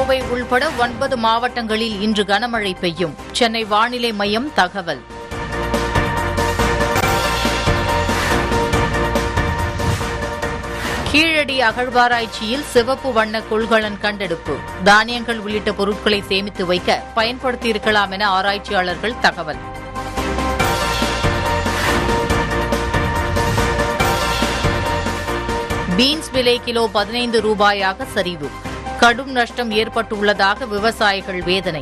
கோவை உள்பட ஒன்பது மாவட்டங்களில் இன்று கனமழை பெய்யும் சென்னை வானிலை மையம் தகவல் கீழடி அகழ்வாராய்ச்சியில் சிவப்பு வண்ண கொள்கலன் கண்டெடுப்பு தானியங்கள் உள்ளிட்ட பொருட்களை சேமித்து வைக்க பயன்படுத்தியிருக்கலாம் என ஆராய்ச்சியாளர்கள் தகவல் பீன்ஸ் விலை கிலோ பதினைந்து ரூபாயாக சரிவு கடும் நஷ்டம் ஏற்பட்டுள்ளதாக விவசாயிகள் வேதனை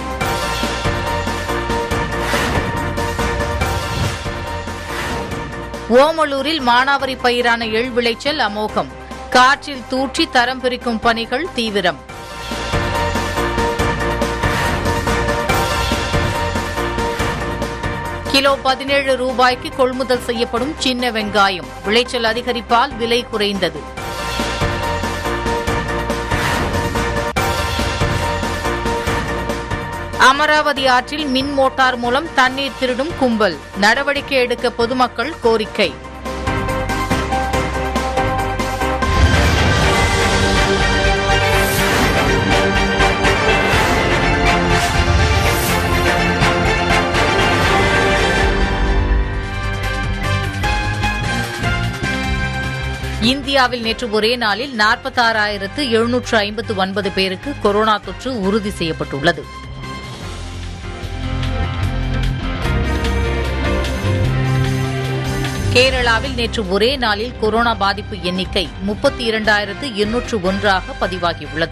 ஓமலூரில் மானாவரி பயிரான எள் விளைச்சல் அமோகம் காற்றில் தூற்றி தரம் பிரிக்கும் பணிகள் தீவிரம் கிலோ பதினேழு ரூபாய்க்கு கொள்முதல் செய்யப்படும் சின்ன வெங்காயம் விளைச்சல் அதிகரிப்பால் விலை குறைந்தது அமராவதி ஆற்றில் மின் மோட்டார் மூலம் தண்ணீர் திருடும் கும்பல் நடவடிக்கை எடுக்க பொதுமக்கள் கோரிக்கை இந்தியாவில் நேற்று ஒரே நாளில் நாற்பத்தாறாயிரத்து எழுநூற்று ஐம்பத்து ஒன்பது பேருக்கு கொரோனா தொற்று உறுதி செய்யப்பட்டுள்ளது கேரளாவில் நேற்று ஒரே நாளில் கொரோனா பாதிப்பு எண்ணிக்கை முப்பத்தி இரண்டாயிரத்து எண்ணூற்று ஒன்றாக பதிவாகியுள்ளது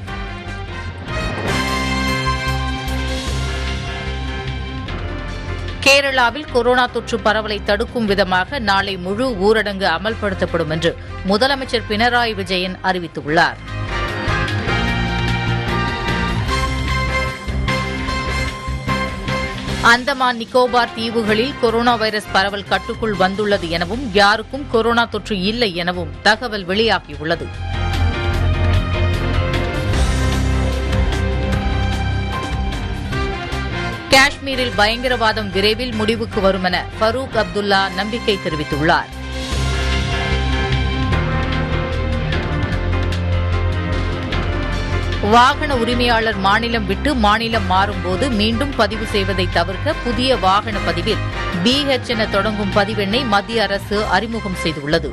கேரளாவில் கொரோனா தொற்று பரவலை தடுக்கும் விதமாக நாளை முழு ஊரடங்கு அமல்படுத்தப்படும் என்று முதலமைச்சர் பினராயி விஜயன் அறிவித்துள்ளார் அந்தமான் நிக்கோபார் தீவுகளில் கொரோனா வைரஸ் பரவல் கட்டுக்குள் வந்துள்ளது எனவும் யாருக்கும் கொரோனா தொற்று இல்லை எனவும் தகவல் வெளியாகியுள்ளது காஷ்மீரில் பயங்கரவாதம் விரைவில் முடிவுக்கு வரும் என ஃபரூக் அப்துல்லா நம்பிக்கை தெரிவித்துள்ளார் வாகன உரிமையாளர் மாநிலம் விட்டு மாநிலம் மாறும்போது மீண்டும் பதிவு செய்வதை தவிர்க்க புதிய வாகன பதிவில் பிஹெச் என தொடங்கும் பதிவெண்ணை மத்திய அரசு அறிமுகம் செய்துள்ளது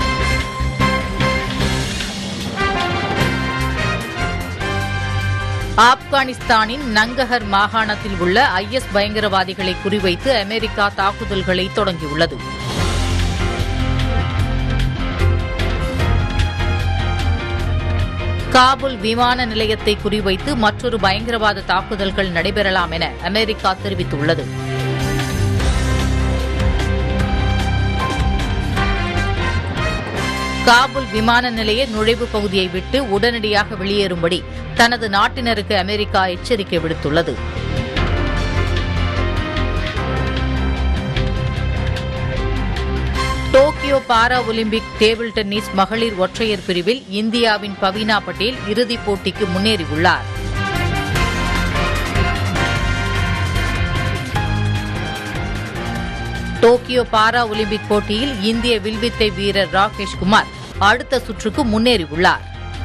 ஆப்கானிஸ்தானின் நங்கஹர் மாகாணத்தில் உள்ள ஐஎஸ் பயங்கரவாதிகளை குறிவைத்து அமெரிக்கா தாக்குதல்களை தொடங்கியுள்ளது காபுல் விமான நிலையத்தை குறிவைத்து மற்றொரு பயங்கரவாத தாக்குதல்கள் நடைபெறலாம் என அமெரிக்கா தெரிவித்துள்ளது காபுல் விமான நிலைய நுழைவு பகுதியை விட்டு உடனடியாக வெளியேறும்படி தனது நாட்டினருக்கு அமெரிக்கா எச்சரிக்கை விடுத்துள்ளது Tokyo para Olympic table tennis மகளிர் ஒற்றையர் பிரிவில் இந்தியாவின் பவீனா பட்டேல் இறுதிப் போட்டிக்கு முன்னேறியுள்ளார் டோக்கியோ பாரா ஒலிம்பிக் போட்டியில் இந்திய வில்வித்தை வீரர் ராகேஷ் குமார் அடுத்த சுற்றுக்கு முன்னேறியுள்ளார்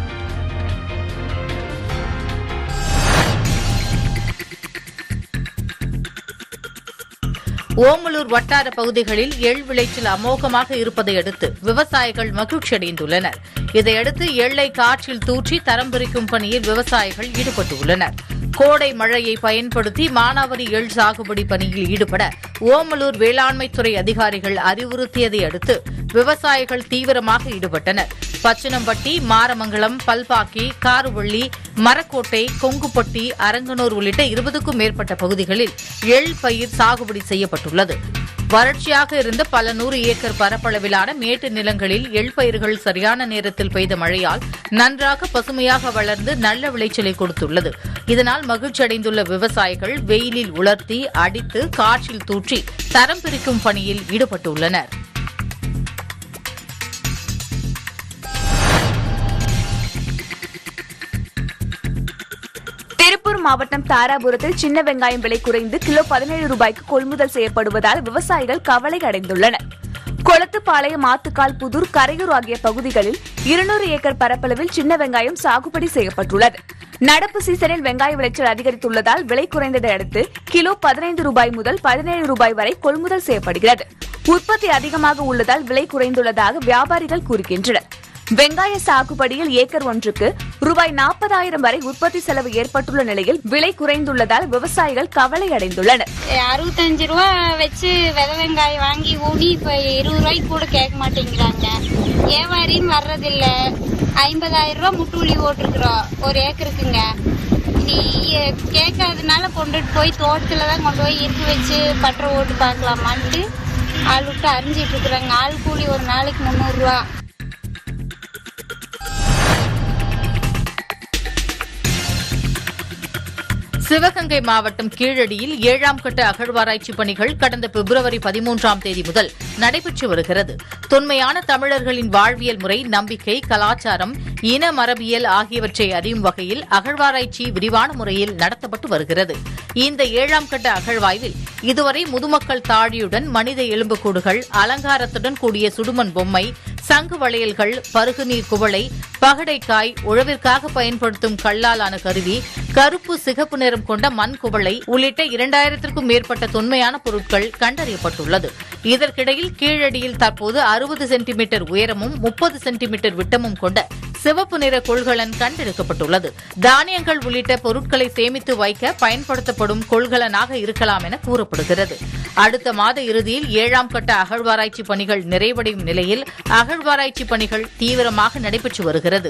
ஓமலூர் வட்டார பகுதிகளில் எள் விளைச்சல் அமோகமாக இருப்பதை அடுத்து விவசாயிகள் மகிழ்ச்சியடைந்துள்ளனர் இதையடுத்து எள்ளை காற்றில் தூற்றி தரம் பிரிக்கும் பணியில் விவசாயிகள் ஈடுபட்டுள்ளனர் கோடை மழையை பயன்படுத்தி மானாவரி எள் சாகுபடி பணியில் ஈடுபட ஓமலூர் வேளாண்மைத்துறை அதிகாரிகள் அறிவுறுத்தியதை அடுத்து விவசாயிகள் தீவிரமாக ஈடுபட்டனர் பச்சினம்பட்டி மாரமங்கலம் பல்பாக்கி காருவள்ளி மரக்கோட்டை கொங்குப்பட்டி அரங்கனூர் உள்ளிட்ட இருபதுக்கும் மேற்பட்ட பகுதிகளில் எள் பயிர் சாகுபடி செய்யப்பட்டுள்ளது வறட்சியாக இருந்த பல நூறு ஏக்கர் பரப்பளவிலான மேட்டு நிலங்களில் எள் பயிர்கள் சரியான நேரத்தில் பெய்த மழையால் நன்றாக பசுமையாக வளர்ந்து நல்ல விளைச்சலை கொடுத்துள்ளது இதனால் மகிழ்ச்சியடைந்துள்ள விவசாயிகள் வெயிலில் உலர்த்தி அடித்து காற்றில் தூற்றி தரம் பிரிக்கும் பணியில் ஈடுபட்டுள்ளனர் திருப்பூர் மாவட்டம் தாராபுரத்தில் சின்ன வெங்காயம் விலை குறைந்து கிலோ பதினேழு ரூபாய்க்கு கொள்முதல் செய்யப்படுவதால் விவசாயிகள் கவலை அடைந்துள்ளனர் கொளத்துப்பாளையம் ஆத்துக்கால் புதூர் கரையூர் ஆகிய பகுதிகளில் இருநூறு ஏக்கர் பரப்பளவில் சின்ன வெங்காயம் சாகுபடி செய்யப்பட்டுள்ளது நடப்பு சீசனில் வெங்காய விளைச்சல் அதிகரித்துள்ளதால் விலை குறைந்ததை அடுத்து கிலோ பதினைந்து ரூபாய் முதல் பதினேழு ரூபாய் வரை கொள்முதல் செய்யப்படுகிறது உற்பத்தி அதிகமாக உள்ளதால் விலை குறைந்துள்ளதாக வியாபாரிகள் கூறுகின்றனர் வெங்காய சாகுபடியில் ஏக்கர் ஒன்றுக்கு ரூபாய் நாற்பதாயிரம் வரை உற்பத்தி செலவு ஏற்பட்டுள்ள நிலையில் விலை குறைந்துள்ளதால் விவசாயிகள் கவலை அடைந்துள்ளனர் அறுபத்தஞ்சு ரூபா வச்சு விதை வெங்காயம் வாங்கி ஊனி இப்ப இருபது ரூபாய்க்கு கூட கேட்க மாட்டேங்கிறாங்க வியாபாரின்னு வர்றதில்ல ஐம்பதாயிரம் ரூபா முட்டுவலி போட்டிருக்கிறோம் ஒரு ஏக்கருக்குங்க நீ கேட்காதனால கொண்டுட்டு போய் தோட்டத்துல தான் கொண்டு போய் இருப்பு வச்சு பட்டை ஓட்டு பார்க்கலாமான்ட்டு ஆள் விட்டு அரிஞ்சிட்டு இருக்கிறாங்க ஆள் கூலி ஒரு நாளைக்கு முந்நூறுரூவா சிவகங்கை மாவட்டம் கீழடியில் ஏழாம் கட்ட அகழ்வாராய்ச்சி பணிகள் கடந்த பிப்ரவரி பதிமூன்றாம் தேதி முதல் நடைபெற்று வருகிறது தொன்மையான தமிழர்களின் வாழ்வியல் முறை நம்பிக்கை கலாச்சாரம் இன மரபியல் ஆகியவற்றை அறியும் வகையில் அகழ்வாராய்ச்சி விரிவான முறையில் நடத்தப்பட்டு வருகிறது இந்த ஏழாம் கட்ட அகழ்வாய்வில் இதுவரை முதுமக்கள் தாழியுடன் மனித எலும்புக்கூடுகள் அலங்காரத்துடன் கூடிய சுடுமண் பொம்மை சங்கு வளையல்கள் பருகுநீர் குவளை பகடைக்காய் உழவிற்காக பயன்படுத்தும் கல்லாலான கருவி கருப்பு சிகப்பு நிறம் கொண்ட மண் குவளை உள்ளிட்ட இரண்டாயிரத்திற்கும் மேற்பட்ட தொன்மையான பொருட்கள் கண்டறியப்பட்டுள்ளது இதற்கிடையில் கீழடியில் தற்போது அறுபது சென்டிமீட்டர் உயரமும் முப்பது சென்டிமீட்டர் விட்டமும் கொண்ட சிவப்பு நிற கொள்கலன் கண்டெடுக்கப்பட்டுள்ளது தானியங்கள் உள்ளிட்ட பொருட்களை சேமித்து வைக்க பயன்படுத்தப்படும் கொள்கலனாக இருக்கலாம் என கூறப்படுகிறது அடுத்த மாத இறுதியில் ஏழாம் கட்ட அகழ்வாராய்ச்சி பணிகள் நிறைவடையும் நிலையில் அகழ்வாராய்ச்சி பணிகள் தீவிரமாக நடைபெற்று வருகிறது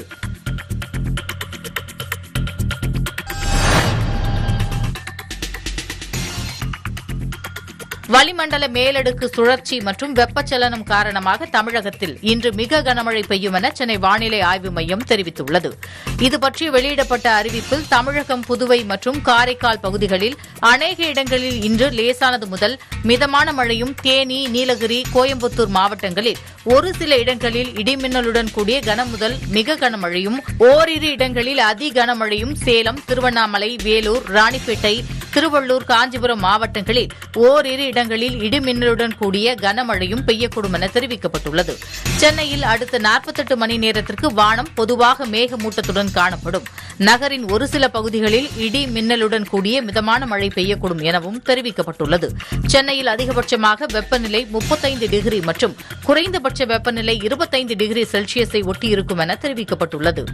வளிமண்டல மேலடுக்கு சுழற்சி மற்றும் வெப்பச்சலனம் காரணமாக தமிழகத்தில் இன்று மிக கனமழை பெய்யும் என சென்னை வானிலை ஆய்வு மையம் தெரிவித்துள்ளது இதுபற்றி வெளியிடப்பட்ட அறிவிப்பில் தமிழகம் புதுவை மற்றும் காரைக்கால் பகுதிகளில் அநேக இடங்களில் இன்று லேசானது முதல் மிதமான மழையும் தேனி நீலகிரி கோயம்புத்தூர் மாவட்டங்களில் ஒரு சில இடங்களில் இடிமின்னலுடன் கூடிய கனம் முதல் மிக கனமழையும் ஓரிரு இடங்களில் அதி கனமழையும் சேலம் திருவண்ணாமலை வேலூர் ராணிப்பேட்டை திருவள்ளூர் காஞ்சிபுரம் மாவட்டங்களில் ஓரிரு இடங்களில் இடிமின்னலுடன் கூடிய கனமழையும் பெய்யக்கூடும் என தெரிவிக்கப்பட்டுள்ளது சென்னையில் அடுத்த நாற்பத்தெட்டு மணி நேரத்திற்கு வானம் பொதுவாக மேகமூட்டத்துடன் காணப்படும் நகரின் ஒரு சில பகுதிகளில் இடி மின்னலுடன் கூடிய மிதமான மழை பெய்யக்கூடும் எனவும் தெரிவிக்கப்பட்டுள்ளது சென்னையில் அதிகபட்சமாக வெப்பநிலை முப்பத்தைந்து டிகிரி மற்றும் குறைந்தபட்ச வெப்பநிலை இருபத்தைந்து டிகிரி செல்சியஸை ஒட்டியிருக்கும் என தெரிவிக்கப்பட்டுள்ளது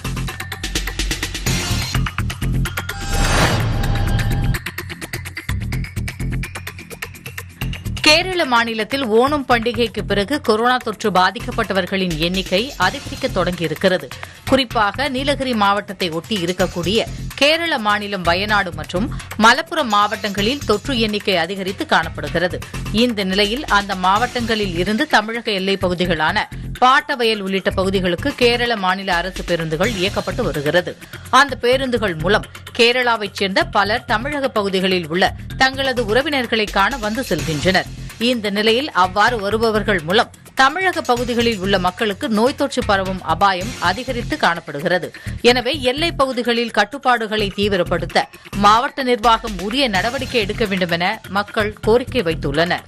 கேரள மாநிலத்தில் ஓணம் பண்டிகைக்கு பிறகு கொரோனா தொற்று பாதிக்கப்பட்டவர்களின் எண்ணிக்கை அதிகரிக்க தொடங்கியிருக்கிறது குறிப்பாக நீலகிரி மாவட்டத்தை ஒட்டி இருக்கக்கூடிய கேரள மாநிலம் வயநாடு மற்றும் மலப்புரம் மாவட்டங்களில் தொற்று எண்ணிக்கை அதிகரித்து காணப்படுகிறது இந்த நிலையில் அந்த மாவட்டங்களில் இருந்து தமிழக எல்லைப் பகுதிகளான பாட்டவயல் உள்ளிட்ட பகுதிகளுக்கு கேரள மாநில அரசு பேருந்துகள் இயக்கப்பட்டு வருகிறது அந்த பேருந்துகள் மூலம் கேரளாவைச் சேர்ந்த பலர் தமிழக பகுதிகளில் உள்ள தங்களது உறவினர்களை காண வந்து செல்கின்றனர் இந்த நிலையில் அவ்வாறு வருபவர்கள் மூலம் தமிழக பகுதிகளில் உள்ள மக்களுக்கு நோய் தொற்று பரவும் அபாயம் அதிகரித்து காணப்படுகிறது எனவே எல்லைப் பகுதிகளில் கட்டுப்பாடுகளை தீவிரப்படுத்த மாவட்ட நிர்வாகம் உரிய நடவடிக்கை எடுக்க வேண்டும் என மக்கள் கோரிக்கை வைத்துள்ளனர்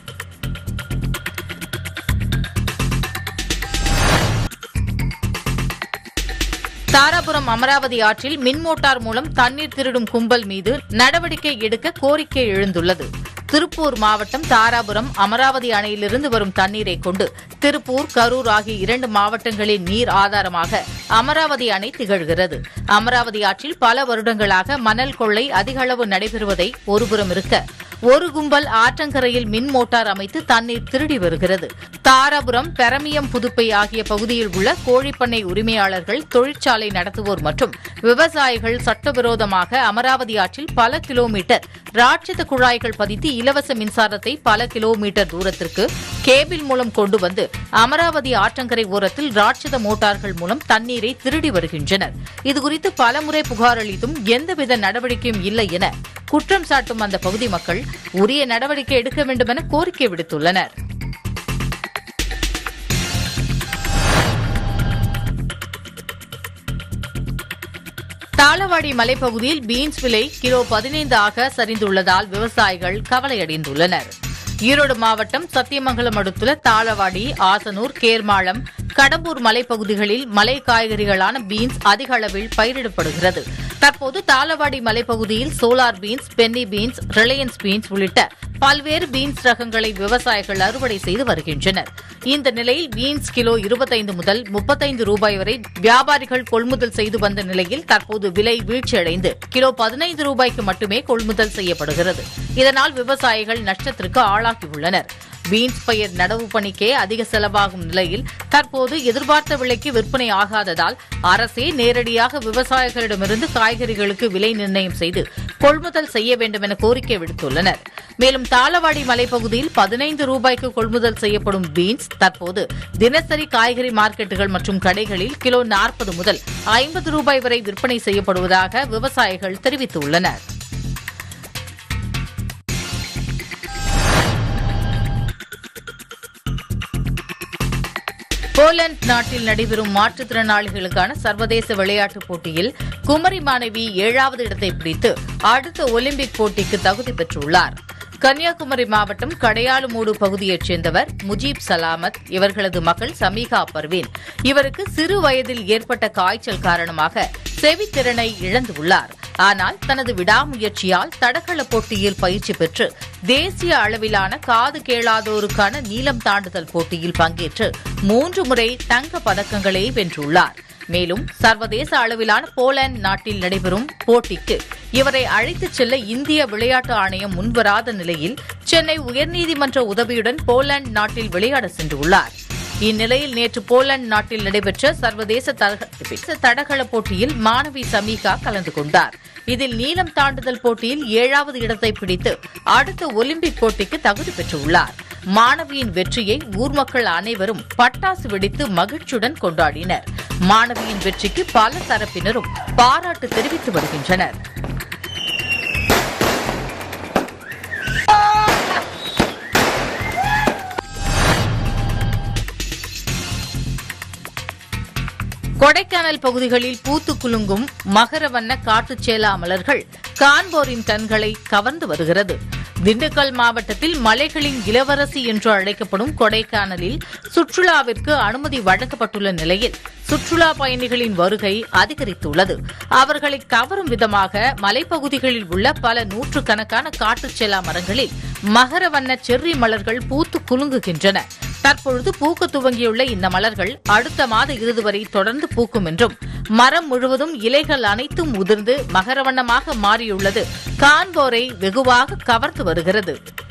தாராபுரம் அமராவதி ஆற்றில் மின் மோட்டார் மூலம் தண்ணீர் திருடும் கும்பல் மீது நடவடிக்கை எடுக்க கோரிக்கை எழுந்துள்ளது திருப்பூர் மாவட்டம் தாராபுரம் அமராவதி அணையிலிருந்து வரும் தண்ணீரை கொண்டு திருப்பூர் கரூர் ஆகிய இரண்டு மாவட்டங்களின் நீர் ஆதாரமாக அமராவதி அணை திகழ்கிறது அமராவதி ஆற்றில் பல வருடங்களாக மணல் கொள்ளை அதிக அளவு நடைபெறுவதை ஒருபுறம் இருக்க ஒரு கும்பல் ஆற்றங்கரையில் மின் மோட்டார் அமைத்து தண்ணீர் திருடி வருகிறது தாராபுரம் பெரமியம் புதுப்பை ஆகிய பகுதியில் உள்ள கோழிப்பண்ணை உரிமையாளர்கள் தொழிற்சாலை நடத்துவோர் மற்றும் விவசாயிகள் சட்டவிரோதமாக அமராவதி ஆற்றில் பல கிலோமீட்டர் ராட்சத குழாய்கள் பதித்து இலவச மின்சாரத்தை பல கிலோமீட்டர் தூரத்திற்கு கேபிள் மூலம் கொண்டு வந்து அமராவதி ஆற்றங்கரை ஓரத்தில் ராட்சத மோட்டார்கள் மூலம் தண்ணீரை திருடி வருகின்றனர் இதுகுறித்து பலமுறை புகார் அளித்தும் எந்தவித நடவடிக்கையும் இல்லை என குற்றம் சாட்டும் அந்த பகுதி மக்கள் உரிய நடவடிக்கை எடுக்க வேண்டும் என கோரிக்கை விடுத்துள்ளனர் தாளவாடி மலைப்பகுதியில் பீன்ஸ் விலை கிலோ பதினைந்து ஆக சரிந்துள்ளதால் விவசாயிகள் கவலையடைந்துள்ளனர் ஈரோடு மாவட்டம் சத்தியமங்கலம் அடுத்துள்ள தாளவாடி ஆசனூர் கேர்மாளம் கடம்பூர் மலைப்பகுதிகளில் மலை காய்கறிகளான பீன்ஸ் அதிக அளவில் பயிரிடப்படுகிறது தற்போது தாளவாடி மலைப்பகுதியில் சோலார் பீன்ஸ் பென்னி பீன்ஸ் ரிலையன்ஸ் பீன்ஸ் உள்ளிட்ட பல்வேறு பீன்ஸ் ரகங்களை விவசாயிகள் அறுவடை செய்து வருகின்றனர் இந்த நிலையில் பீன்ஸ் கிலோ இருபத்தைந்து முதல் முப்பத்தைந்து ரூபாய் வரை வியாபாரிகள் கொள்முதல் செய்து வந்த நிலையில் தற்போது விலை வீழ்ச்சியடைந்து கிலோ பதினைந்து ரூபாய்க்கு மட்டுமே கொள்முதல் செய்யப்படுகிறது இதனால் விவசாயிகள் நஷ்டத்திற்கு ஆளாகியுள்ளனர் பீன்ஸ் பயிர் நடவு பணிக்கே அதிக செலவாகும் நிலையில் தற்போது எதிர்பார்த்த விலைக்கு விற்பனை ஆகாததால் அரசே நேரடியாக விவசாயிகளிடமிருந்து காய்கறிகளுக்கு விலை நிர்ணயம் செய்து கொள்முதல் செய்ய வேண்டும் என கோரிக்கை விடுத்துள்ளனர் மேலும் தாளவாடி மலைப்பகுதியில் பதினைந்து ரூபாய்க்கு கொள்முதல் செய்யப்படும் பீன்ஸ் தற்போது தினசரி காய்கறி மார்க்கெட்டுகள் மற்றும் கடைகளில் கிலோ நாற்பது முதல் ஐம்பது ரூபாய் வரை விற்பனை செய்யப்படுவதாக விவசாயிகள் தெரிவித்துள்ளனர் போலந்து நாட்டில் நடைபெறும் மாற்றுத்திறனாளிகளுக்கான சர்வதேச விளையாட்டுப் போட்டியில் குமரி மாணவி ஏழாவது இடத்தை பிடித்து அடுத்த ஒலிம்பிக் போட்டிக்கு தகுதி பெற்றுள்ளார் கன்னியாகுமரி மாவட்டம் கடையாளுமூடு பகுதியைச் சேர்ந்தவர் முஜீப் சலாமத் இவர்களது மகள் சமீகா பர்வீன் இவருக்கு சிறு வயதில் ஏற்பட்ட காய்ச்சல் காரணமாக செவித்திறனை இழந்துள்ளார் ஆனால் தனது விடாமுயற்சியால் தடகள போட்டியில் பயிற்சி பெற்று தேசிய அளவிலான காது கேளாதோருக்கான நீளம் தாண்டுதல் போட்டியில் பங்கேற்று மூன்று முறை தங்க பதக்கங்களை வென்றுள்ளார் மேலும் சர்வதேச அளவிலான போலாந்து நாட்டில் நடைபெறும் போட்டிக்கு இவரை அழைத்துச் செல்ல இந்திய விளையாட்டு ஆணையம் முன்வராத நிலையில் சென்னை உயர்நீதிமன்ற உதவியுடன் போலாந்து நாட்டில் விளையாட சென்றுள்ளார் இந்நிலையில் நேற்று போலந்து நாட்டில் நடைபெற்ற சர்வதேச தடக- தடகள போட்டியில் மாணவி சமீகா கலந்து கொண்டார் இதில் நீளம் தாண்டுதல் போட்டியில் ஏழாவது இடத்தை பிடித்து அடுத்த ஒலிம்பிக் போட்டிக்கு தகுதி பெற்றுள்ளார் மாணவியின் வெற்றியை ஊர் மக்கள் அனைவரும் பட்டாசு வெடித்து மகிழ்ச்சியுடன் கொண்டாடினர் மாணவியின் வெற்றிக்கு பல தரப்பினரும் பாராட்டு தெரிவித்து வருகின்றனர் கொடைக்கானல் பகுதிகளில் பூத்து குலுங்கும் மகர வண்ண காட்டுச்சேலா மலர்கள் காண்போரின் கண்களை கவர்ந்து வருகிறது திண்டுக்கல் மாவட்டத்தில் மலைகளின் இளவரசி என்று அழைக்கப்படும் கொடைக்கானலில் சுற்றுலாவிற்கு அனுமதி வழங்கப்பட்டுள்ள நிலையில் சுற்றுலா பயணிகளின் வருகை அதிகரித்துள்ளது அவர்களை கவரும் விதமாக மலைப்பகுதிகளில் உள்ள பல நூற்றுக்கணக்கான காட்டுச்சேலா மரங்களில் மகர வண்ண செர்ரி மலர்கள் பூத்து குலுங்குகின்றன தற்பொழுது பூக்க துவங்கியுள்ள இந்த மலர்கள் அடுத்த மாத இறுதி வரை தொடர்ந்து பூக்கும் என்றும் மரம் முழுவதும் இலைகள் அனைத்தும் உதிர்ந்து மகரவண்ணமாக மாறியுள்ளது காண்போரை வெகுவாக கவர்ந்து வருகிறது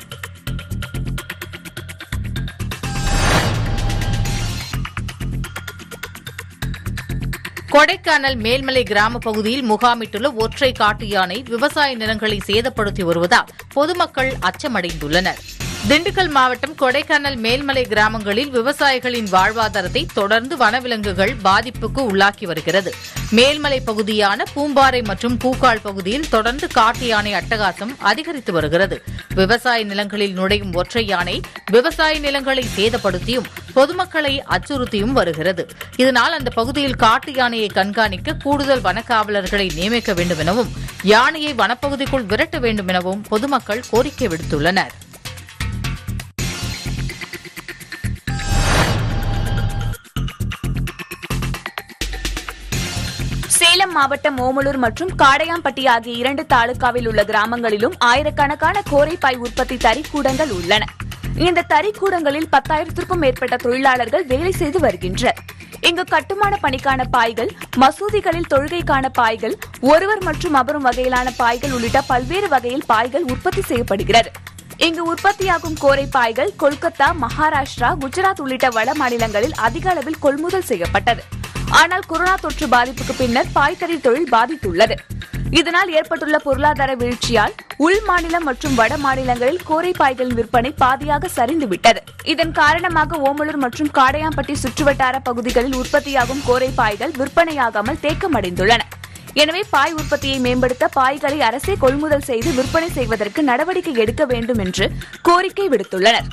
கொடைக்கானல் மேல்மலை கிராம பகுதியில் முகாமிட்டுள்ள ஒற்றை காட்டு யானை விவசாய நிலங்களை சேதப்படுத்தி வருவதால் பொதுமக்கள் அச்சமடைந்துள்ளனர் திண்டுக்கல் மாவட்டம் கொடைக்கானல் மேல்மலை கிராமங்களில் விவசாயிகளின் வாழ்வாதாரத்தை தொடர்ந்து வனவிலங்குகள் பாதிப்புக்கு உள்ளாக்கி வருகிறது மேல்மலை பகுதியான பூம்பாறை மற்றும் பூக்கால் பகுதியில் தொடர்ந்து காட்டு யானை அட்டகாசம் அதிகரித்து வருகிறது விவசாய நிலங்களில் நுழையும் ஒற்றை யானை விவசாய நிலங்களை சேதப்படுத்தியும் பொதுமக்களை அச்சுறுத்தியும் வருகிறது இதனால் அந்த பகுதியில் காட்டு யானையை கண்காணிக்க கூடுதல் வனக்காவலர்களை நியமிக்க வேண்டும் எனவும் யானையை வனப்பகுதிக்குள் விரட்ட வேண்டும் எனவும் பொதுமக்கள் கோரிக்கை விடுத்துள்ளனர் சேலம் மாவட்டம் ஓமலூர் மற்றும் காடையாம்பட்டி ஆகிய இரண்டு தாலுகாவில் உள்ள கிராமங்களிலும் ஆயிரக்கணக்கான கோரைப்பாய் உற்பத்தி தறிக்கூடங்கள் உள்ளன இந்த தறிக்கூடங்களில் பத்தாயிரத்திற்கும் மேற்பட்ட தொழிலாளர்கள் வேலை செய்து வருகின்றனர் இங்கு கட்டுமான பணிக்கான பாய்கள் மசூதிகளில் தொழுகைக்கான பாய்கள் ஒருவர் மற்றும் அபரும் வகையிலான பாய்கள் உள்ளிட்ட பல்வேறு வகையில் பாய்கள் உற்பத்தி செய்யப்படுகிறது இங்கு உற்பத்தியாகும் கோரை பாய்கள் கொல்கத்தா மகாராஷ்டிரா குஜராத் உள்ளிட்ட வட மாநிலங்களில் அதிக அளவில் கொள்முதல் செய்யப்பட்டது ஆனால் கொரோனா தொற்று பாதிப்புக்கு பின்னர் பாய்தறி தொழில் பாதித்துள்ளது இதனால் ஏற்பட்டுள்ள பொருளாதார வீழ்ச்சியால் உள் மாநிலம் மற்றும் வட மாநிலங்களில் கோரை பாய்களின் விற்பனை பாதியாக சரிந்துவிட்டது இதன் காரணமாக ஓமலூர் மற்றும் காடையாம்பட்டி சுற்றுவட்டார பகுதிகளில் உற்பத்தியாகும் கோரை பாய்கள் விற்பனையாகாமல் தேக்கமடைந்துள்ளன எனவே பாய் உற்பத்தியை மேம்படுத்த பாய்களை அரசே கொள்முதல் செய்து விற்பனை செய்வதற்கு நடவடிக்கை எடுக்க வேண்டும் என்று கோரிக்கை விடுத்துள்ளனர்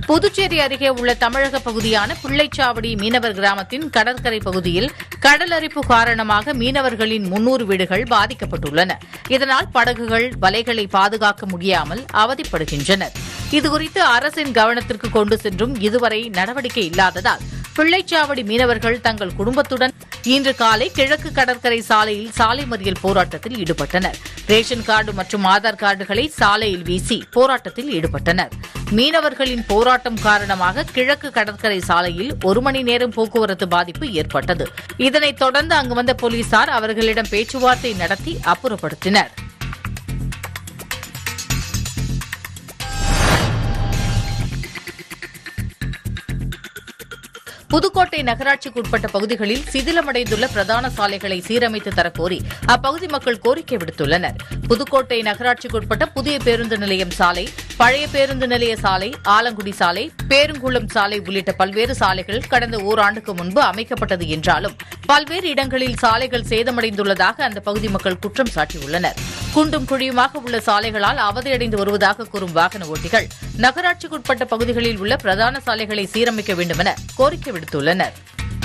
புதுச்சேரி அருகே உள்ள தமிழக பகுதியான பிள்ளைச்சாவடி மீனவர் கிராமத்தின் கடற்கரை பகுதியில் கடலரிப்பு காரணமாக மீனவர்களின் முன்னூறு வீடுகள் பாதிக்கப்பட்டுள்ளன இதனால் படகுகள் வலைகளை பாதுகாக்க முடியாமல் அவதிப்படுகின்றனர் இதுகுறித்து அரசின் கவனத்திற்கு கொண்டு சென்றும் இதுவரை நடவடிக்கை இல்லாததால் பிள்ளைச்சாவடி மீனவர்கள் தங்கள் குடும்பத்துடன் இன்று காலை கிழக்கு கடற்கரை சாலையில் சாலை மறியல் போராட்டத்தில் ஈடுபட்டனர் ரேஷன் கார்டு மற்றும் ஆதார் கார்டுகளை சாலையில் வீசி போராட்டத்தில் ஈடுபட்டனர் மீனவர்களின் போராட்டம் காரணமாக கிழக்கு கடற்கரை சாலையில் ஒரு மணி நேரம் போக்குவரத்து பாதிப்பு ஏற்பட்டது இதனைத் தொடர்ந்து அங்கு வந்த போலீசார் அவர்களிடம் பேச்சுவார்த்தை நடத்தி அப்புறப்படுத்தினர் புதுக்கோட்டை நகராட்சிக்கு உட்பட்ட பகுதிகளில் சிதிலமடைந்துள்ள பிரதான சாலைகளை சீரமைத்து தரக்கோரி அப்பகுதி மக்கள் கோரிக்கை விடுத்துள்ளனர் புதுக்கோட்டை நகராட்சிக்கு உட்பட்ட புதிய பேருந்து நிலையம் சாலை பழைய பேருந்து நிலைய சாலை ஆலங்குடி சாலை பேருங்குளம் சாலை உள்ளிட்ட பல்வேறு சாலைகள் கடந்த ஓராண்டுக்கு முன்பு அமைக்கப்பட்டது என்றாலும் பல்வேறு இடங்களில் சாலைகள் சேதமடைந்துள்ளதாக அந்த பகுதி மக்கள் குற்றம் சாட்டியுள்ளனர் குண்டும் குழியுமாக உள்ள சாலைகளால் அவதியடைந்து வருவதாக கூறும் வாகன ஓட்டிகள் நகராட்சிக்குட்பட்ட பகுதிகளில் உள்ள பிரதான சாலைகளை சீரமைக்க வேண்டுமென கோரிக்கை விடுத்துள்ளனர்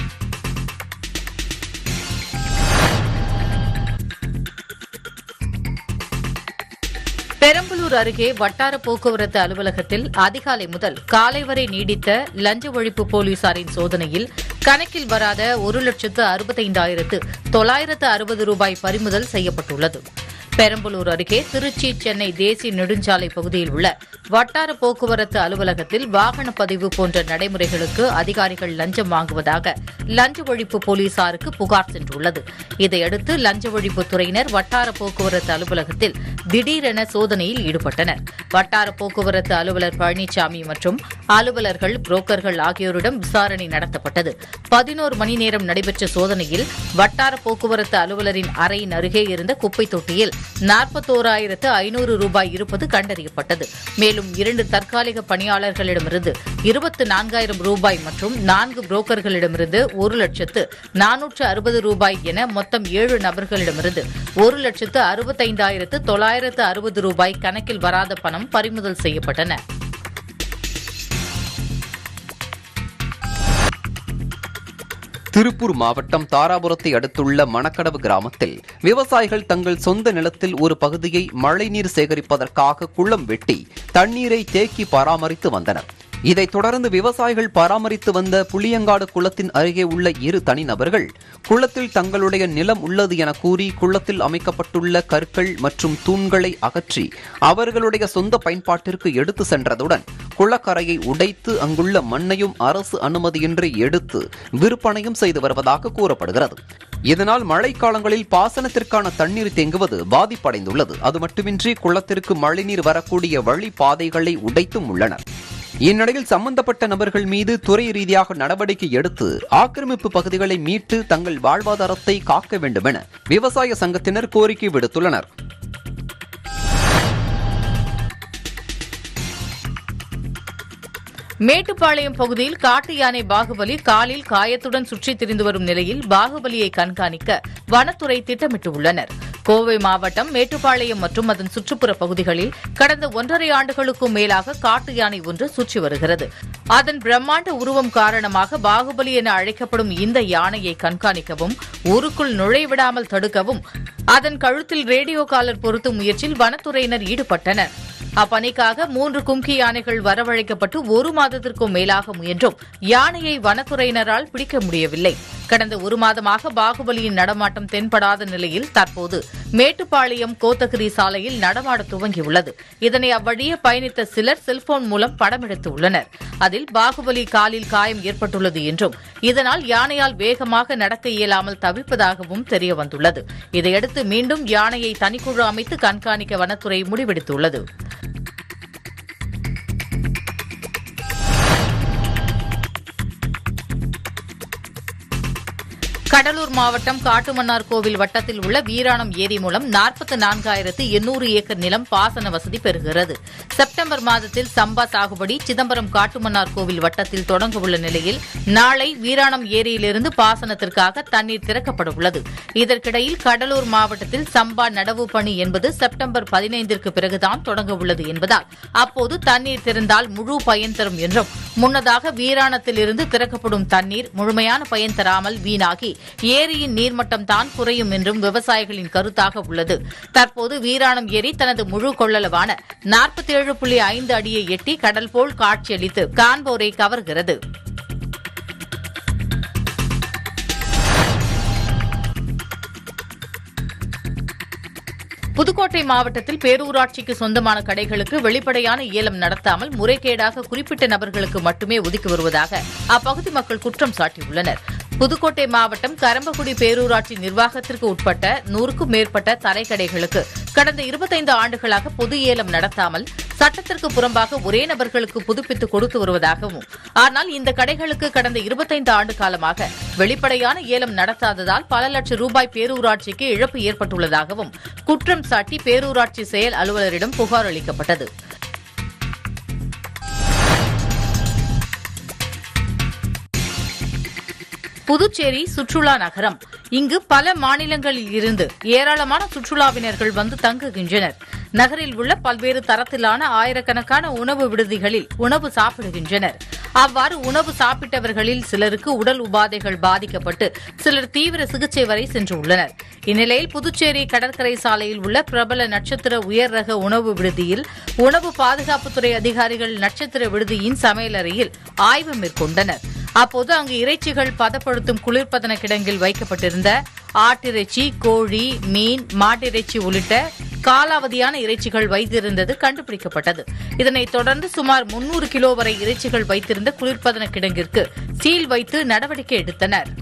பெரம்பலூர் அருகே வட்டார போக்குவரத்து அலுவலகத்தில் அதிகாலை முதல் காலை வரை நீடித்த லஞ்ச ஒழிப்பு போலீசாரின் சோதனையில் கணக்கில் வராத ஒரு லட்சத்து அறுபத்தைந்தாயிரத்து தொள்ளாயிரத்து அறுபது ரூபாய் பறிமுதல் செய்யப்பட்டுள்ளது பெரம்பலூர் அருகே திருச்சி சென்னை தேசிய நெடுஞ்சாலை பகுதியில் உள்ள வட்டார போக்குவரத்து அலுவலகத்தில் வாகன பதிவு போன்ற நடைமுறைகளுக்கு அதிகாரிகள் லஞ்சம் வாங்குவதாக லஞ்ச ஒழிப்பு போலீசாருக்கு புகார் சென்றுள்ளது இதையடுத்து லஞ்ச ஒழிப்பு துறையினர் வட்டார போக்குவரத்து அலுவலகத்தில் திடீரென சோதனையில் ஈடுபட்டனர் வட்டார போக்குவரத்து அலுவலர் பழனிசாமி மற்றும் அலுவலர்கள் புரோக்கர்கள் ஆகியோரிடம் விசாரணை நடத்தப்பட்டது பதினோரு மணி நேரம் நடைபெற்ற சோதனையில் வட்டார போக்குவரத்து அலுவலரின் அறையின் அருகே இருந்த குப்பை தொட்டியில் நாற்பத்தோராயிரத்து ஐநூறு ரூபாய் இருப்பது கண்டறியப்பட்டது மேலும் இரண்டு தற்காலிக பணியாளர்களிடமிருந்து இருபத்து நான்காயிரம் ரூபாய் மற்றும் நான்கு புரோக்கர்களிடமிருந்து ஒரு லட்சத்து நானூற்று அறுபது ரூபாய் என மொத்தம் ஏழு நபர்களிடமிருந்து ஒரு லட்சத்து அறுபத்தைந்தாயிரத்து தொள்ளாயிரத்து அறுபது ரூபாய் கணக்கில் வராத பணம் பறிமுதல் செய்யப்பட்டன திருப்பூர் மாவட்டம் தாராபுரத்தை அடுத்துள்ள மணக்கடவு கிராமத்தில் விவசாயிகள் தங்கள் சொந்த நிலத்தில் ஒரு பகுதியை மழைநீர் சேகரிப்பதற்காக குளம் வெட்டி தண்ணீரை தேக்கி பராமரித்து வந்தனர் இதைத் தொடர்ந்து விவசாயிகள் பராமரித்து வந்த புளியங்காடு குளத்தின் அருகே உள்ள இரு தனிநபர்கள் குளத்தில் தங்களுடைய நிலம் உள்ளது என கூறி குளத்தில் அமைக்கப்பட்டுள்ள கற்கள் மற்றும் தூண்களை அகற்றி அவர்களுடைய சொந்த பயன்பாட்டிற்கு எடுத்து சென்றதுடன் குளக்கரையை உடைத்து அங்குள்ள மண்ணையும் அரசு அனுமதியின்றி எடுத்து விற்பனையும் செய்து வருவதாக கூறப்படுகிறது இதனால் மழைக்காலங்களில் பாசனத்திற்கான தண்ணீர் தேங்குவது பாதிப்படைந்துள்ளது அது மட்டுமின்றி குளத்திற்கு மழைநீர் வரக்கூடிய வழிபாதைகளை உடைத்தும் உள்ளனர் இந்நிலையில் சம்பந்தப்பட்ட நபர்கள் மீது துறை ரீதியாக நடவடிக்கை எடுத்து ஆக்கிரமிப்பு பகுதிகளை மீட்டு தங்கள் வாழ்வாதாரத்தை காக்க வேண்டும் என விவசாய சங்கத்தினர் கோரிக்கை விடுத்துள்ளனர் மேட்டுப்பாளையம் பகுதியில் காட்டு யானை பாகுபலி காலில் காயத்துடன் சுற்றித் திரிந்து வரும் நிலையில் பாகுபலியை கண்காணிக்க வனத்துறை திட்டமிட்டுள்ளனர் கோவை மாவட்டம் மேட்டுப்பாளையம் மற்றும் அதன் சுற்றுப்புற பகுதிகளில் கடந்த ஒன்றரை ஆண்டுகளுக்கும் மேலாக காட்டு யானை ஒன்று சுற்றி வருகிறது அதன் பிரம்மாண்ட உருவம் காரணமாக பாகுபலி என அழைக்கப்படும் இந்த யானையை கண்காணிக்கவும் ஊருக்குள் நுழைவிடாமல் தடுக்கவும் அதன் கழுத்தில் ரேடியோ காலர் பொருத்தும் முயற்சியில் வனத்துறையினர் ஈடுபட்டனர் அப்பணிக்காக மூன்று கும்கி யானைகள் வரவழைக்கப்பட்டு ஒரு மாதத்திற்கும் மேலாக முயன்றும் யானையை வனத்துறையினரால் பிடிக்க முடியவில்லை கடந்த ஒரு மாதமாக பாகுபலியின் நடமாட்டம் தென்படாத நிலையில் தற்போது மேட்டுப்பாளையம் கோத்தகிரி சாலையில் நடமாட துவங்கியுள்ளது இதனை அவ்வழியே பயணித்த சிலர் செல்போன் மூலம் படமெடுத்து உள்ளனர் அதில் பாகுபலி காலில் காயம் ஏற்பட்டுள்ளது என்றும் இதனால் யானையால் வேகமாக நடக்க இயலாமல் தவிப்பதாகவும் தெரியவந்துள்ளது இதையடுத்து மீண்டும் யானையை தனிக்குழு அமைத்து கண்காணிக்க வனத்துறை முடிவெடுத்துள்ளது கடலூர் மாவட்டம் காட்டுமன்னார் கோவில் வட்டத்தில் உள்ள வீராணம் ஏரி மூலம் நாற்பத்தி நான்காயிரத்து எண்ணூறு ஏக்கர் நிலம் பாசன வசதி பெறுகிறது செப்டம்பர் மாதத்தில் சம்பா சாகுபடி சிதம்பரம் காட்டுமன்னார் கோவில் வட்டத்தில் தொடங்க உள்ள நிலையில் நாளை வீராணம் ஏரியிலிருந்து பாசனத்திற்காக தண்ணீர் திறக்கப்பட உள்ளது இதற்கிடையில் கடலூர் மாவட்டத்தில் சம்பா நடவு பணி என்பது செப்டம்பர் பதினைந்திற்கு பிறகுதான் தொடங்க உள்ளது என்பதால் அப்போது தண்ணீர் திறந்தால் முழு பயன் தரும் என்றும் முன்னதாக வீராணத்திலிருந்து திறக்கப்படும் தண்ணீர் முழுமையான பயன் தராமல் வீணாகி ஏரியின் நீர்மட்டம் தான் குறையும் என்றும் விவசாயிகளின் கருத்தாக உள்ளது தற்போது வீராணம் ஏரி தனது முழு கொள்ளளவான நாற்பத்தி ஏழு புள்ளி ஐந்து அடியை எட்டி கடல் போல் காட்சியளித்து காண்போரை கவர்கிறது புதுக்கோட்டை மாவட்டத்தில் பேரூராட்சிக்கு சொந்தமான கடைகளுக்கு வெளிப்படையான ஏலம் நடத்தாமல் முறைகேடாக குறிப்பிட்ட நபர்களுக்கு மட்டுமே ஒதுக்கி வருவதாக அப்பகுதி மக்கள் குற்றம் சாட்டியுள்ளனர் புதுக்கோட்டை மாவட்டம் கரம்பக்குடி பேரூராட்சி நிர்வாகத்திற்கு உட்பட்ட நூறுக்கும் மேற்பட்ட தரைக்கடைகளுக்கு கடந்த இருபத்தைந்து ஆண்டுகளாக பொது ஏலம் நடத்தாமல் சட்டத்திற்கு புறம்பாக ஒரே நபர்களுக்கு புதுப்பித்து கொடுத்து வருவதாகவும் ஆனால் இந்த கடைகளுக்கு கடந்த இருபத்தைந்து ஆண்டு காலமாக வெளிப்படையான ஏலம் நடத்தாததால் பல லட்சம் ரூபாய் பேரூராட்சிக்கு இழப்பு ஏற்பட்டுள்ளதாகவும் குற்றம் சாட்டி பேரூராட்சி செயல் அலுவலரிடம் புகார் அளிக்கப்பட்டது புதுச்சேரி சுற்றுலா நகரம் இங்கு பல மாநிலங்களில் இருந்து ஏராளமான சுற்றுலாவினர்கள் வந்து தங்குகின்றனர் நகரில் உள்ள பல்வேறு தரத்திலான ஆயிரக்கணக்கான உணவு விடுதிகளில் உணவு சாப்பிடுகின்றனர் அவ்வாறு உணவு சாப்பிட்டவர்களில் சிலருக்கு உடல் உபாதைகள் பாதிக்கப்பட்டு சிலர் தீவிர சிகிச்சை வரை சென்றுள்ளனர் இந்நிலையில் புதுச்சேரி கடற்கரை சாலையில் உள்ள பிரபல நட்சத்திர உயர் ரக உணவு விடுதியில் உணவு பாதுகாப்புத்துறை அதிகாரிகள் நட்சத்திர விடுதியின் சமையலறையில் ஆய்வு மேற்கொண்டனர் அப்போது அங்கு இறைச்சிகள் பதப்படுத்தும் குளிர்பதன கிடங்கில் வைக்கப்பட்டிருந்த ஆட்டிறைச்சி கோழி மீன் மாட்டிறைச்சி உள்ளிட்ட காலாவதியான இறைச்சிகள் வைத்திருந்தது கண்டுபிடிக்கப்பட்டது இதனைத் தொடர்ந்து சுமார் முன்னூறு கிலோ வரை இறைச்சிகள் வைத்திருந்த குளிர்பதன கிடங்கிற்கு சீல் வைத்து நடவடிக்கை எடுத்தனர்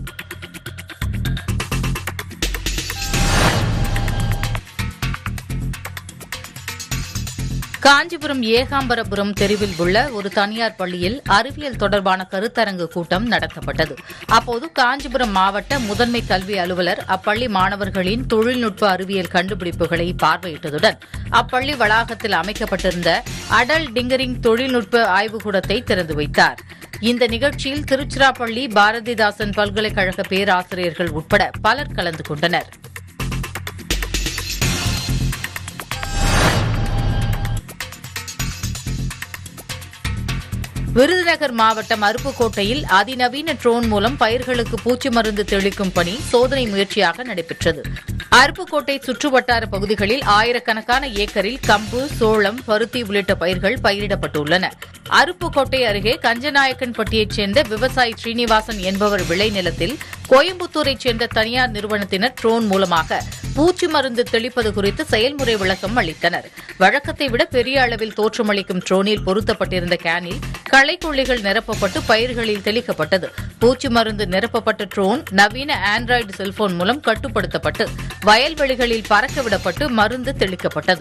காஞ்சிபுரம் ஏகாம்பரபுரம் தெருவில் உள்ள ஒரு தனியார் பள்ளியில் அறிவியல் தொடர்பான கருத்தரங்கு கூட்டம் நடத்தப்பட்டது அப்போது காஞ்சிபுரம் மாவட்ட முதன்மை கல்வி அலுவலர் அப்பள்ளி மாணவர்களின் தொழில்நுட்ப அறிவியல் கண்டுபிடிப்புகளை பார்வையிட்டதுடன் அப்பள்ளி வளாகத்தில் அமைக்கப்பட்டிருந்த அடல் டிங்கரிங் தொழில்நுட்ப ஆய்வுக்கூடத்தை திறந்து வைத்தார் இந்த நிகழ்ச்சியில் திருச்சிராப்பள்ளி பாரதிதாசன் பல்கலைக்கழக பேராசிரியர்கள் உட்பட பலர் கலந்து கொண்டனர் விருதுநகர் மாவட்டம் அருப்புக்கோட்டையில் அதிநவீன ட்ரோன் மூலம் பயிர்களுக்கு பூச்சி மருந்து தெளிக்கும் பணி சோதனை முயற்சியாக நடைபெற்றது அருப்புக்கோட்டை சுற்றுவட்டார பகுதிகளில் ஆயிரக்கணக்கான ஏக்கரில் கம்பு சோளம் பருத்தி உள்ளிட்ட பயிர்கள் பயிரிடப்பட்டுள்ளன அருப்புக்கோட்டை அருகே கஞ்சநாயக்கன்பட்டியைச் சேர்ந்த விவசாயி ஸ்ரீனிவாசன் என்பவர் விளைநிலத்தில் கோயம்புத்தூரைச் சேர்ந்த தனியார் நிறுவனத்தினர் ட்ரோன் மூலமாக பூச்சி மருந்து தெளிப்பது குறித்து செயல்முறை விளக்கம் அளித்தனர் வழக்கத்தை விட பெரிய அளவில் தோற்றமளிக்கும் ட்ரோனில் பொருத்தப்பட்டிருந்த கேனில் களைக்கொல்லிகள் நிரப்பப்பட்டு பயிர்களில் தெளிக்கப்பட்டது பூச்சி மருந்து நிரப்பப்பட்ட ட்ரோன் நவீன ஆண்ட்ராய்டு செல்போன் மூலம் கட்டுப்படுத்தப்பட்டு வயல்வெளிகளில் பறக்கவிடப்பட்டு மருந்து தெளிக்கப்பட்டது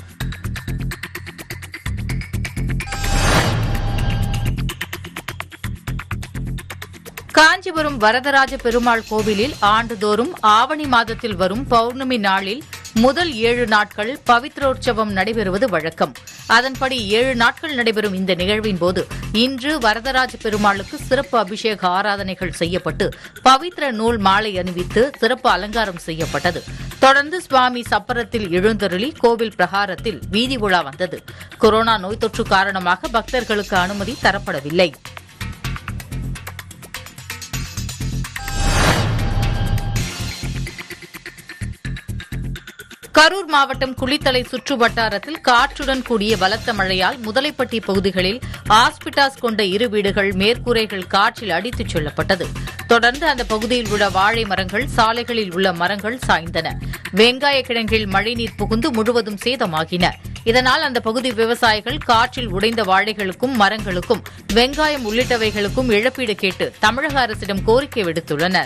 காஞ்சிபுரம் வரதராஜ பெருமாள் கோவிலில் ஆண்டுதோறும் ஆவணி மாதத்தில் வரும் பௌர்ணமி நாளில் முதல் ஏழு நாட்கள் பவித்ரோற்சவம் நடைபெறுவது வழக்கம் அதன்படி ஏழு நாட்கள் நடைபெறும் இந்த நிகழ்வின் போது இன்று வரதராஜ பெருமாளுக்கு சிறப்பு அபிஷேக ஆராதனைகள் செய்யப்பட்டு பவித்ர நூல் மாலை அணிவித்து சிறப்பு அலங்காரம் செய்யப்பட்டது தொடர்ந்து சுவாமி சப்பரத்தில் எழுந்தருளி கோவில் பிரகாரத்தில் வீதி உலா வந்தது கொரோனா நோய் தொற்று காரணமாக பக்தர்களுக்கு அனுமதி தரப்படவில்லை கரூர் மாவட்டம் குளித்தலை சுற்று வட்டாரத்தில் காற்றுடன் கூடிய பலத்த மழையால் முதலைப்பட்டி பகுதிகளில் ஆஸ்பிட்டாஸ் கொண்ட இரு வீடுகள் மேற்கூரைகள் காற்றில் அடித்துச் செல்லப்பட்டது தொடர்ந்து அந்த பகுதியில் உள்ள வாழை மரங்கள் சாலைகளில் உள்ள மரங்கள் சாய்ந்தன வெங்காய கிழங்கில் மழைநீர் புகுந்து முழுவதும் சேதமாகின இதனால் அந்த பகுதி விவசாயிகள் காற்றில் உடைந்த வாழைகளுக்கும் மரங்களுக்கும் வெங்காயம் உள்ளிட்டவைகளுக்கும் இழப்பீடு கேட்டு தமிழக அரசிடம் கோரிக்கை விடுத்துள்ளனா்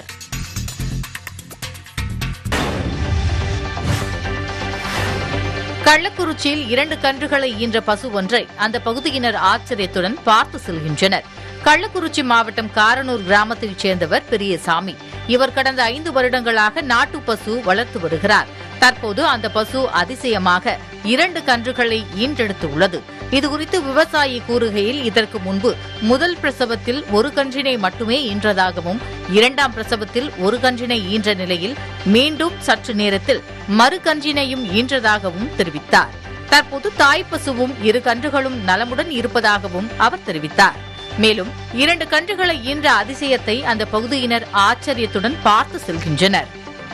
கள்ளக்குறிச்சியில் இரண்டு கன்றுகளை ஈன்ற பசு ஒன்றை அந்த பகுதியினர் ஆச்சரியத்துடன் பார்த்து செல்கின்றனர் கள்ளக்குறிச்சி மாவட்டம் காரனூர் கிராமத்தைச் சேர்ந்தவர் பெரியசாமி இவர் கடந்த ஐந்து வருடங்களாக நாட்டு பசு வளர்த்து வருகிறார் தற்போது அந்த பசு அதிசயமாக இரண்டு கன்றுகளை ஈன்றெடுத்து உள்ளது இதுகுறித்து விவசாயி கூறுகையில் இதற்கு முன்பு முதல் பிரசவத்தில் ஒரு கன்றினை மட்டுமே ஈன்றதாகவும் இரண்டாம் பிரசவத்தில் ஒரு கன்றினை ஈன்ற நிலையில் மீண்டும் சற்று நேரத்தில் மறு கன்றினையும் ஈன்றதாகவும் தெரிவித்தார் தற்போது தாய் பசுவும் இரு கன்றுகளும் நலமுடன் இருப்பதாகவும் அவர் தெரிவித்தார் மேலும் இரண்டு கன்றுகளை ஈன்ற அதிசயத்தை அந்த பகுதியினர் ஆச்சரியத்துடன் பார்த்து செல்கின்றனர்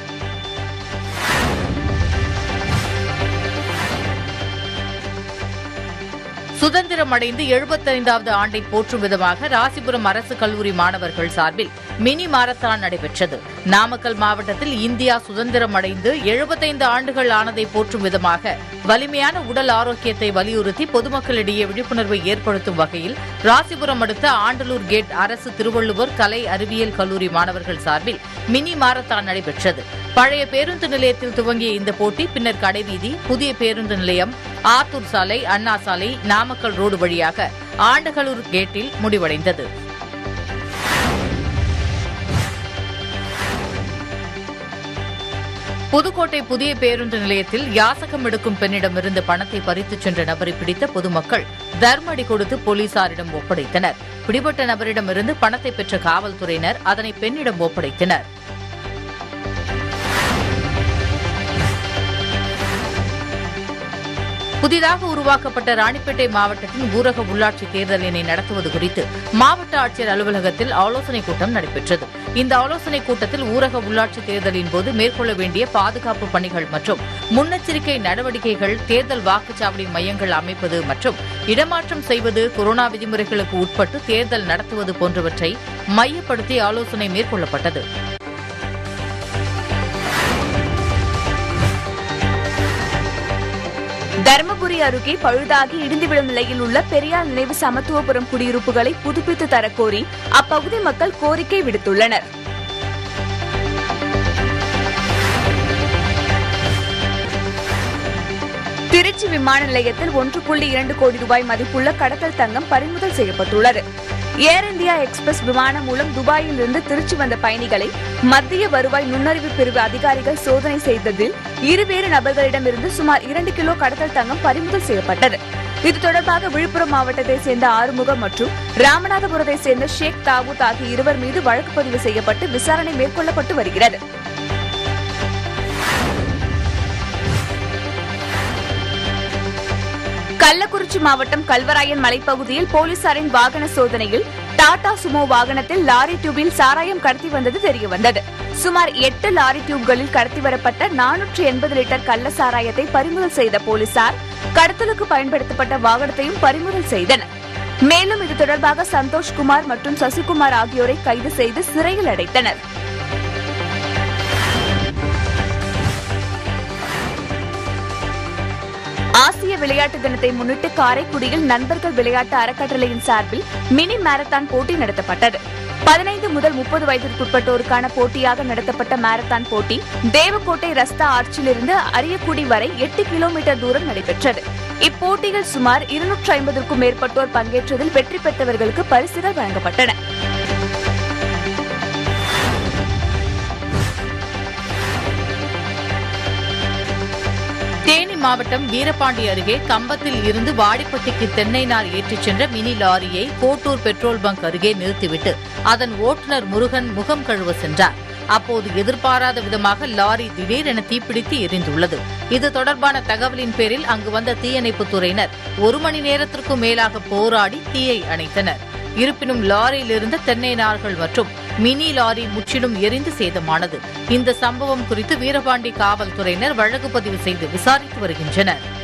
சுதந்திரம் அடைந்து எழுபத்தைந்தாவது ஆண்டை போற்றும் விதமாக ராசிபுரம் அரசு கல்லூரி மாணவர்கள் சார்பில் மினி மாரத்தான் நடைபெற்றது நாமக்கல் மாவட்டத்தில் இந்தியா சுதந்திரம் அடைந்து எழுபத்தைந்து ஆண்டுகள் ஆனதை போற்றும் விதமாக வலிமையான உடல் ஆரோக்கியத்தை வலியுறுத்தி பொதுமக்களிடையே விழிப்புணர்வை ஏற்படுத்தும் வகையில் ராசிபுரம் அடுத்த ஆண்டலூர் கேட் அரசு திருவள்ளுவர் கலை அறிவியல் கல்லூரி மாணவர்கள் சார்பில் மினி மாரத்தான் நடைபெற்றது பழைய பேருந்து நிலையத்தில் துவங்கிய இந்த போட்டி பின்னர் கடைவீதி புதிய பேருந்து நிலையம் ஆத்தூர் சாலை அண்ணா சாலை நாமக்கல் ரோடு வழியாக ஆண்டகலூர் கேட்டில் முடிவடைந்தது புதுக்கோட்டை புதிய பேருந்து நிலையத்தில் யாசகம் எடுக்கும் பெண்ணிடமிருந்து பணத்தை பறித்துச் சென்ற நபரை பிடித்த பொதுமக்கள் தர்மடி கொடுத்து போலீசாரிடம் ஒப்படைத்தனர் பிடிபட்ட நபரிடமிருந்து பணத்தை பெற்ற காவல்துறையினர் அதனை பெண்ணிடம் ஒப்படைத்தனர் புதிதாக உருவாக்கப்பட்ட ராணிப்பேட்டை மாவட்டத்தின் ஊரக உள்ளாட்சி தேர்தலினை நடத்துவது குறித்து மாவட்ட ஆட்சியர் அலுவலகத்தில் ஆலோசனைக் கூட்டம் நடைபெற்றது இந்த ஆலோசனைக் கூட்டத்தில் ஊரக உள்ளாட்சி தேர்தலின் போது மேற்கொள்ள வேண்டிய பாதுகாப்பு பணிகள் மற்றும் முன்னெச்சரிக்கை நடவடிக்கைகள் தேர்தல் வாக்குச்சாவடி மையங்கள் அமைப்பது மற்றும் இடமாற்றம் செய்வது கொரோனா விதிமுறைகளுக்கு உட்பட்டு தேர்தல் நடத்துவது போன்றவற்றை மையப்படுத்தி ஆலோசனை மேற்கொள்ளப்பட்டது தருமபுரி அருகே பழுதாகி இடிந்து விழும் நிலையில் உள்ள பெரியார் நினைவு சமத்துவபுரம் குடியிருப்புகளை புதுப்பித்து தரக்கோரி அப்பகுதி மக்கள் கோரிக்கை விடுத்துள்ளனர் திருச்சி விமான நிலையத்தில் ஒன்று புள்ளி இரண்டு கோடி ரூபாய் மதிப்புள்ள கடத்தல் தங்கம் பறிமுதல் செய்யப்பட்டுள்ளது ஏர் இந்தியா எக்ஸ்பிரஸ் விமானம் மூலம் துபாயில் இருந்து திருச்சி வந்த பயணிகளை மத்திய வருவாய் நுண்ணறிவு பிரிவு அதிகாரிகள் சோதனை செய்ததில் இருவேறு நபர்களிடமிருந்து சுமார் இரண்டு கிலோ கடத்தல் தங்கம் பறிமுதல் செய்யப்பட்டது இது தொடர்பாக விழுப்புரம் மாவட்டத்தை சேர்ந்த ஆறுமுகம் மற்றும் ராமநாதபுரத்தை சேர்ந்த ஷேக் தாவூத் ஆகிய இருவர் மீது வழக்கு பதிவு செய்யப்பட்டு விசாரணை மேற்கொள்ளப்பட்டு வருகிறது கள்ளக்குறிச்சி மாவட்டம் கல்வராயன் மலைப்பகுதியில் போலீசாரின் வாகன சோதனையில் டாடா சுமோ வாகனத்தில் லாரி டியூபில் சாராயம் கடத்தி வந்தது தெரியவந்தது சுமார் எட்டு லாரி டியூப்களில் கடத்தி வரப்பட்ட நானூற்று எண்பது லிட்டர் கள்ள சாராயத்தை பறிமுதல் செய்த போலீசார் கடத்தலுக்கு பயன்படுத்தப்பட்ட வாகனத்தையும் பறிமுதல் செய்தனர் மேலும் இது தொடர்பாக சந்தோஷ்குமார் மற்றும் சசிகுமார் ஆகியோரை கைது செய்து சிறையில் அடைத்தனர் ஆசிய விளையாட்டு தினத்தை முன்னிட்டு காரைக்குடியில் நண்பர்கள் விளையாட்டு அறக்கட்டளையின் சார்பில் மினி மாரத்தான் போட்டி நடத்தப்பட்டது பதினைந்து முதல் முப்பது வயதிற்குட்பட்டோருக்கான போட்டியாக நடத்தப்பட்ட மாரத்தான் போட்டி தேவக்கோட்டை ரஸ்தா ஆர்ச்சிலிருந்து அரியக்குடி வரை எட்டு கிலோமீட்டர் தூரம் நடைபெற்றது இப்போட்டியில் சுமார் இருநூற்று ஐம்பதற்கும் மேற்பட்டோர் பங்கேற்றதில் வெற்றி பெற்றவர்களுக்கு பரிசுகள் வழங்கப்பட்டன தேனி மாவட்டம் வீரபாண்டி அருகே கம்பத்தில் இருந்து வாடிப்பட்டிக்கு தென்னை நார் ஏற்றிச் சென்ற மினி லாரியை கோட்டூர் பெட்ரோல் பங்க் அருகே நிறுத்திவிட்டு அதன் ஓட்டுநர் முருகன் முகம் கழுவ சென்றார் அப்போது எதிர்பாராத விதமாக லாரி திடீரென தீப்பிடித்து எரிந்துள்ளது இது தொடர்பான தகவலின் பேரில் அங்கு வந்த தீயணைப்புத் துறையினர் ஒரு மணி நேரத்திற்கும் மேலாக போராடி தீயை அணைத்தனர் இருப்பினும் லாரியில் இருந்த தென்னை நார்கள் மற்றும் மினி லாரி முற்றிலும் எரிந்து சேதமானது இந்த சம்பவம் குறித்து வீரபாண்டி காவல்துறையினர் வழக்கு பதிவு செய்து விசாரித்து வருகின்றனர்